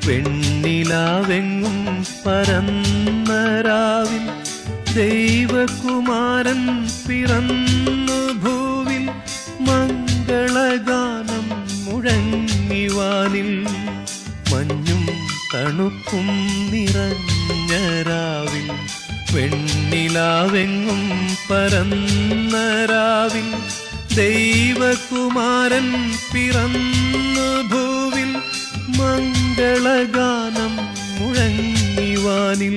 വെണ്ണിലാവെങ്ങും പരന്ന രാവിൽ ദൈവകുമാരൻ പിറന്നു ഭൂവിൽ മംഗളഗാനം മുഴങ്ങിവാനിൽ മഞ്ഞും തണുപ്പും നിറഞ്ഞ രാവിൽ വെണ്ണിലാവെങ്ങും പരന്ന രാവിൽ ദൈവകുമാരൻ പിറന്നു ഭൂവിൽ മംഗളഗാനം മുഴങ്ങിവാനിൽ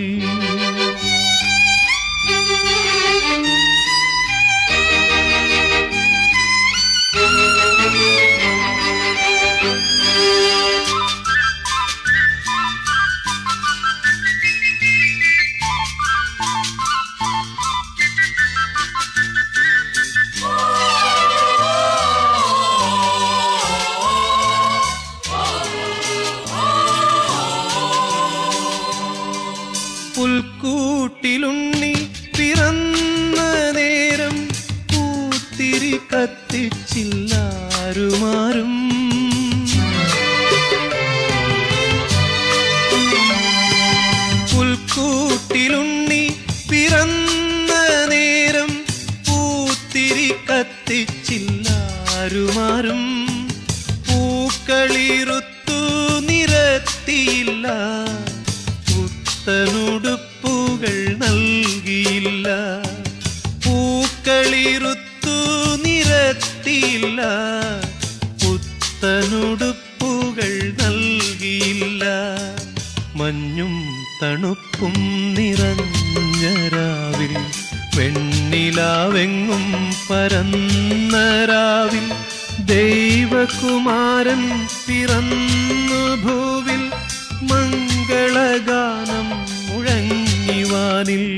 പുൽക്കൂട്ടിലുണ്ണി പിറന്ന നേരം പൂത്തിരി കത്തിച്ചില്ലാരുമാരും പുൽക്കൂട്ടിലുണ്ണി പിറന്ന നേരം പൂത്തിരി കത്തിച്ചില്ലാരുമാരും പൂക്കളിറുത്തു നിരത്തിയില്ല പുത്തനുടുപ്പുകൾ നൽകിയില്ല പൂക്കളിറുത്തു നിരത്തിയില്ല പുത്തനുടുപ്പുകൾ നൽകിയില്ല മഞ്ഞും തണുപ്പും നിറഞ്ഞ രാവിൽ വെണ്ണിലാവെങ്ങും പരന്ന രാവിൽ ദൈവകുമാരൻ പിറന്നു ഭൂവിൽ മംഗളഗാനം മുഴങ്ങിവാനിൽ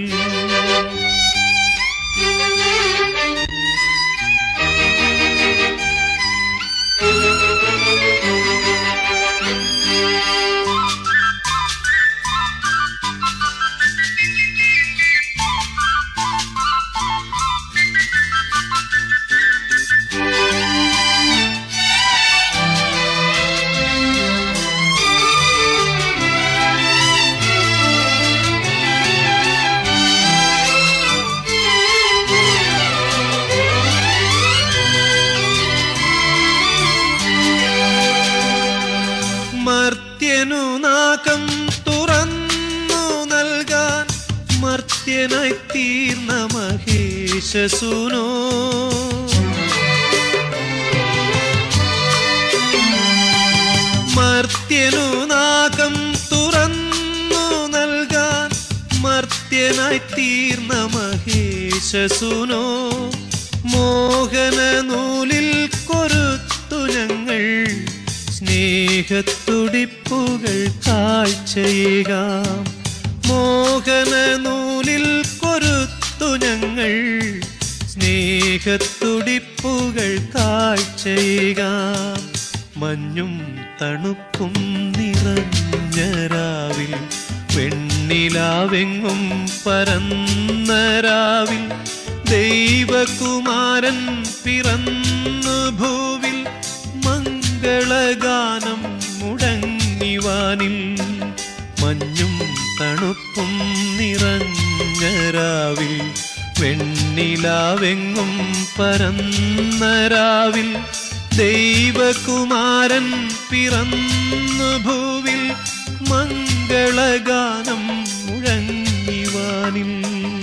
മർത്യനു നാകം തുറന്നു നൽകാൻ മർത്യനായി തീർന്ന മഹേശസുനോ മർത്യനു നാകം തുറന്നു നൽകാൻ മർത്യനായി തീർന്ന മഹേശസുനോ മോഹന നൂലിൽ കൊരുത്തു ഞങ്ങൾ സ്നേഹത്തുടിപ്പുകൾ കാഴ്ചയേകാം മോഹന നൂലിൽ കൊരുത്തു ഞങ്ങൾ സ്നേഹത്തുടിപ്പുകൾ കാഴ്ചയേകാം മഞ്ഞും തണുപ്പും നിറഞ്ഞ രാവിൽ വെണ്ണിലാവെങ്ങും പരന്ന രാവിൽ ദൈവകുമാരൻ പിറന്നു ഭൂവിൽ മംഗളഗാനം മുടങ്ങിവാനിൽ മഞ്ഞും തണുപ്പും നിറഞ്ഞ രാവിൽ വെണ്ണിലാവെങ്ങും പരന്ന രാവിൽ ദൈവകുമാരൻ പിറന്നു ഭൂവിൽ മംഗളഗാനം മുഴങ്ങിവാനിൽ